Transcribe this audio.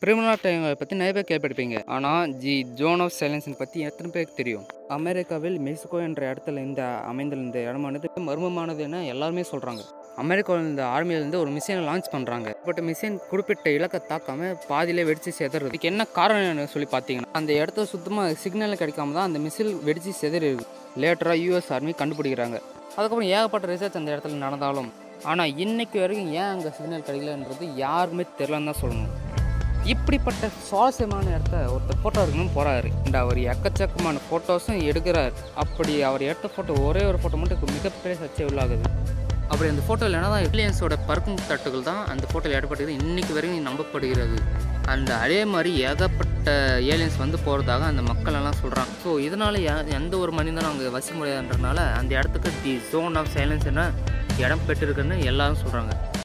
பிரிமினல் டைங்களை பற்றி நிறைய பேர் கேள்விப்பட்டிருப்பீங்க ஆனால் தி ஜோன் ஆஃப் சைலன்ஸை பற்றி எத்தனை பேருக்கு தெரியும் அமெரிக்காவில் மெக்சிகோ என்ற இடத்துல இந்த அமைந்துள்ள இந்த இடமானது மர்மமானது என எல்லாருமே சொல்கிறாங்க அமெரிக்காவில் இந்த ஆர்மியிலேருந்து ஒரு மிஷினை லான்ச் பண்ணுறாங்க பட் மிஷின் குறிப்பிட்ட இலக்கை தாக்காம பாதியிலே வெடிச்சு செதறது இதுக்கு என்ன காரணம்னு சொல்லி பார்த்தீங்கன்னா அந்த இடத்துல சுத்தமாக சிக்னல் கிடைக்காம தான் அந்த மிசில் வெடிச்சு செதறிருக்கு லேட்டராக யூஎஸ் ஆர்மி கண்டுபிடிக்கிறாங்க அதுக்கப்புறம் ஏகப்பட்ட ரிசர்ச் அந்த இடத்துல நடந்தாலும் ஆனால் இன்னைக்கு வரைக்கும் ஏன் அங்கே சிக்னல் கிடைக்கலன்றது யாருமே தெரிலன்னு தான் சொல்லணும் இப்படிப்பட்ட சுவாரஸ்யமான இடத்த ஒருத்தர் ஃபோட்டோ எடுக்கணும்னு போகிறாரு இந்த அவர் எக்கச்சக்கமான ஃபோட்டோஸும் எடுக்கிறார் அப்படி அவர் எடுத்த ஃபோட்டோ ஒரே ஒரு ஃபோட்டோ மட்டும் மிகப்பெரிய சர்ச்சை உள்ளாகுது அப்படி அந்த ஃபோட்டோவில் என்ன தான் ஏலியன்ஸோட பறக்கும் தட்டுகள் தான் அந்த ஃபோட்டோவில் இடப்பட்டது இன்னைக்கு வரைக்கும் நம்பப்படுகிறது அந்த அதே மாதிரி ஏகப்பட்ட ஏலியன்ஸ் வந்து போகிறதாக அந்த மக்கள் எல்லாம் சொல்கிறாங்க ஸோ இதனால் எந்த ஒரு மனிதனும் அங்கே வசிக்க முடியாதுன்றனால அந்த இடத்துக்கு தி ஜோன் ஆஃப் சைலன்ஸ் என்ன இடம் பெற்றிருக்குன்னு எல்லாரும் சொல்கிறாங்க